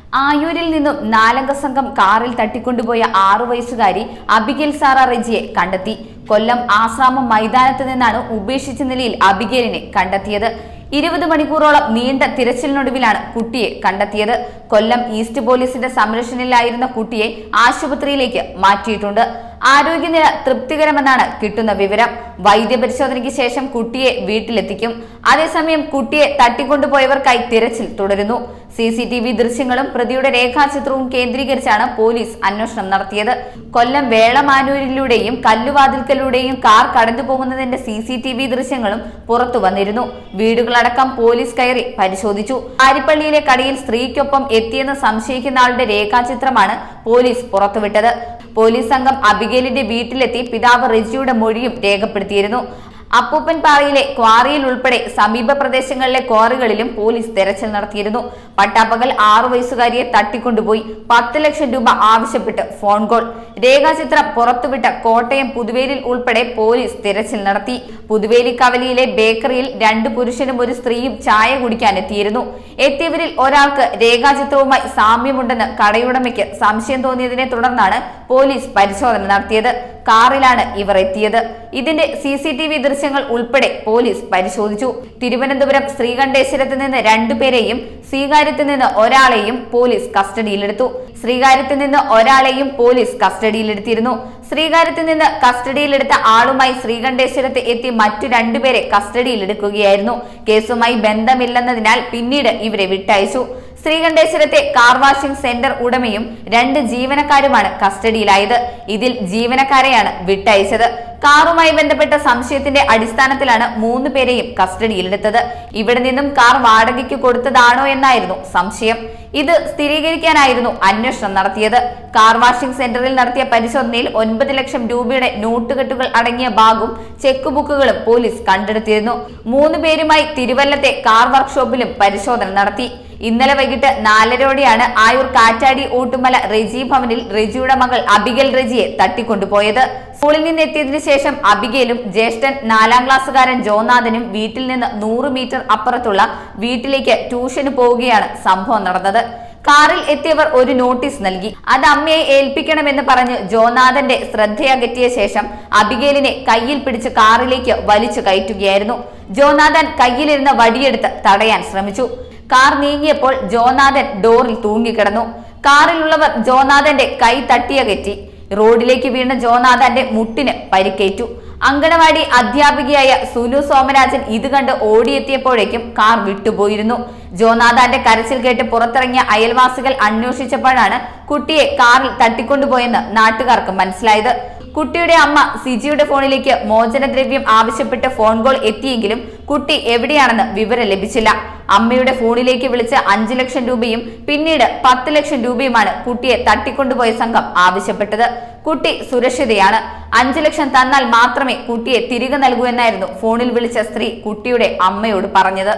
ആയൂരിൽ നിന്നും നാലംഗ സംഘം കാറിൽ തട്ടിക്കൊണ്ടുപോയ ആറു വയസ്സുകാരി അബിഗേൽ സാറ റെജിയെ കണ്ടെത്തി കൊല്ലം ആശ്രാമം മൈതാനത്ത് നിന്നാണ് ഉപേക്ഷിച്ച നിലയിൽ അബിഗേലിനെ കണ്ടെത്തിയത് ഇരുപത് മണിക്കൂറോളം നീണ്ട തിരച്ചിലിനൊടുവിലാണ് കുട്ടിയെ കണ്ടെത്തിയത് കൊല്ലം ഈസ്റ്റ് പോലീസിന്റെ സംരക്ഷണയിലായിരുന്ന കുട്ടിയെ ആശുപത്രിയിലേക്ക് മാറ്റിയിട്ടുണ്ട് ആരോഗ്യനില തൃപ്തികരമെന്നാണ് കിട്ടുന്ന വിവരം വൈദ്യപരിശോധനയ്ക്ക് ശേഷം കുട്ടിയെ വീട്ടിലെത്തിക്കും അതേസമയം കുട്ടിയെ തട്ടിക്കൊണ്ടുപോയവർക്കായി തിരച്ചിൽ തുടരുന്നു സി സി ടി വി ദൃശ്യങ്ങളും പ്രതിയുടെ രേഖാചിത്രവും കേന്ദ്രീകരിച്ചാണ് പോലീസ് അന്വേഷണം നടത്തിയത് കൊല്ലം വേളമാനൂരിലൂടെയും കല്ലുവാതിൽക്കലൂടെയും കാർ കടന്നു പോകുന്നതിന്റെ സി സി ടി വി ദൃശ്യങ്ങളും പുറത്തു വന്നിരുന്നു വീടുകളടക്കം പോലീസ് കയറി പരിശോധിച്ചു ആരിപ്പള്ളിയിലെ കടയിൽ സ്ത്രീക്കൊപ്പം എത്തിയെന്ന് സംശയിക്കുന്ന ആളുടെ രേഖാചിത്രമാണ് പോലീസ് പുറത്തുവിട്ടത് പോലീസ് സംഘം അബിഗേലിന്റെ വീട്ടിലെത്തി പിതാവ് റെജിയുടെ മൊഴിയും രേഖപ്പെടുത്തിയിരുന്നു അപ്പൂപ്പൻ പാറയിലെ ക്വാറിയിൽ ഉൾപ്പെടെ സമീപ പ്രദേശങ്ങളിലെ ക്വാറികളിലും പോലീസ് തെരച്ചിൽ നടത്തിയിരുന്നു പട്ടാപ്പകൽ ആറു വയസ്സുകാരിയെ തട്ടിക്കൊണ്ടുപോയി പത്ത് ലക്ഷം രൂപ ആവശ്യപ്പെട്ട് ഫോൺ കോൾ രേഖാചിത്രം പുറത്തുവിട്ട കോട്ടയം പുതുവേലിൽ ഉൾപ്പെടെ പോലീസ് തിരച്ചിൽ നടത്തി പുതുവേലി കവലിയിലെ ബേക്കറിയിൽ രണ്ട് പുരുഷനും ഒരു സ്ത്രീയും ചായ കുടിക്കാൻ എത്തിയിരുന്നു എത്തിയവരിൽ ഒരാൾക്ക് രേഖാചിത്രവുമായി സാമ്യമുണ്ടെന്ന് കടയുടമയ്ക്ക് സംശയം തോന്നിയതിനെ തുടർന്നാണ് പോലീസ് പരിശോധന നടത്തിയത് കാറിലാണ് ഇവർ എത്തിയത് ഇതിന്റെ സി സി ടി വി ദൃശ്യങ്ങൾ ഉൾപ്പെടെ പോലീസ് പരിശോധിച്ചു തിരുവനന്തപുരം ശ്രീകണ്ഠേശ്വരത്ത് നിന്ന് രണ്ടുപേരെയും സ്വീകാര്യത്തിൽ നിന്ന് ഒരാളെയും പോലീസ് കസ്റ്റഡിയിലെടുത്തു ശ്രീകാര്യത്തിൽ നിന്ന് ഒരാളെയും പോലീസ് കസ്റ്റഡിയിലെടുത്തിരുന്നു ശ്രീകാര്യത്തിൽ നിന്ന് കസ്റ്റഡിയിലെടുത്ത ആളുമായി ശ്രീകണ്ഠേശ്വരത്ത് എത്തി മറ്റു രണ്ടുപേരെ കസ്റ്റഡിയിലെടുക്കുകയായിരുന്നു കേസുമായി ബന്ധമില്ലെന്നതിനാൽ പിന്നീട് ഇവരെ വിട്ടയച്ചു ശ്രീകണ്ഠേശ്വരത്തെ കാർ വാഷിംഗ് സെന്റർ ഉടമയും രണ്ട് ജീവനക്കാരുമാണ് കസ്റ്റഡിയിലായത് ഇതിൽ ജീവനക്കാരെയാണ് വിട്ടയച്ചത് കാറുമായി ബന്ധപ്പെട്ട സംശയത്തിന്റെ അടിസ്ഥാനത്തിലാണ് മൂന്ന് പേരെയും കസ്റ്റഡിയിലെടുത്തത് ഇവിടെ നിന്നും കാർ വാടകയ്ക്ക് കൊടുത്തതാണോ എന്നായിരുന്നു സംശയം ഇത് സ്ഥിരീകരിക്കാനായിരുന്നു അന്വേഷണം നടത്തിയത് കാർ വാഷിംഗ് സെന്ററിൽ നടത്തിയ പരിശോധനയിൽ ഒൻപത് ലക്ഷം രൂപയുടെ നോട്ടുകെട്ടുകൾ അടങ്ങിയ ബാഗും ചെക്ക് ബുക്കുകളും പോലീസ് കണ്ടെടുത്തിരുന്നു മൂന്ന് പേരുമായി തിരുവല്ലത്തെ കാർ വർക്ക്ഷോപ്പിലും പരിശോധന നടത്തി ഇന്നലെ വൈകിട്ട് നാലരോടെയാണ് ആയൂർ കാറ്റാടി ഊട്ടുമല റെജി ഭവനിൽ റെജിയുടെ മകൾ അബിഗൽ റെജിയെ തട്ടിക്കൊണ്ടുപോയത് സ്കൂളിൽ നിന്ന് എത്തിയതിനു ശേഷം അബിഗേലും ജ്യേഷ്ഠൻ നാലാം ക്ലാസ്സുകാരൻ ജോനാഥനും വീട്ടിൽ നിന്ന് നൂറ് മീറ്റർ അപ്പുറത്തുള്ള വീട്ടിലേക്ക് ട്യൂഷന് പോവുകയാണ് സംഭവം നടന്നത് കാറിൽ എത്തിയവർ ഒരു നോട്ടീസ് നൽകി അത് അമ്മയെ ഏൽപ്പിക്കണമെന്ന് പറഞ്ഞ് ജോനാഥന്റെ ശ്രദ്ധയകറ്റിയ ശേഷം അബിഗേലിനെ കയ്യിൽ പിടിച്ച് കാറിലേക്ക് വലിച്ചു കയറ്റുകയായിരുന്നു ജോനാഥൻ കയ്യിലിരുന്ന വടിയെടുത്ത് തടയാൻ ശ്രമിച്ചു കാർ നീങ്ങിയപ്പോൾ ജോനാഥൻ ഡോറിൽ തൂങ്ങിക്കിടന്നു കാറിലുള്ളവർ ജോനാഥന്റെ കൈ തട്ടിയകറ്റി റോഡിലേക്ക് വീണ ജോനാഥന്റെ മുട്ടിന് പരിക്കേറ്റു അങ്കണവാടി അധ്യാപികയായ സുലു സോമരാജൻ ഇത് കണ്ട് ഓടിയെത്തിയപ്പോഴേക്കും കാർ വിട്ടുപോയിരുന്നു ജോനാഥാന്റെ കരച്ചിൽ കേട്ട് പുറത്തിറങ്ങിയ അയൽവാസികൾ അന്വേഷിച്ചപ്പോഴാണ് കുട്ടിയെ കാറിൽ തട്ടിക്കൊണ്ടുപോയെന്ന് നാട്ടുകാർക്ക് മനസ്സിലായത് കുട്ടിയുടെ അമ്മ സിജിയുടെ ഫോണിലേക്ക് മോചനദ്രവ്യം ആവശ്യപ്പെട്ട് ഫോൺ കോൾ എത്തിയെങ്കിലും കുട്ടി എവിടെയാണെന്ന് വിവരം ലഭിച്ചില്ല അമ്മയുടെ ഫോണിലേക്ക് വിളിച്ച് അഞ്ചു ലക്ഷം രൂപയും പിന്നീട് പത്ത് ലക്ഷം രൂപയുമാണ് കുട്ടിയെ തട്ടിക്കൊണ്ടുപോയ സംഘം ആവശ്യപ്പെട്ടത് കുട്ടി സുരക്ഷിതയാണ് അഞ്ചു ലക്ഷം തന്നാൽ മാത്രമേ കുട്ടിയെ തിരികെ നൽകൂ എന്നായിരുന്നു ഫോണിൽ വിളിച്ച സ്ത്രീ കുട്ടിയുടെ അമ്മയോട് പറഞ്ഞത്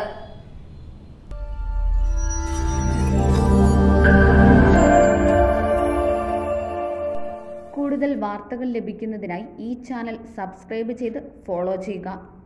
കൂടുതൽ വാർത്തകൾ ലഭിക്കുന്നതിനായി ഈ ചാനൽ സബ്സ്ക്രൈബ് ചെയ്ത് ഫോളോ ചെയ്യുക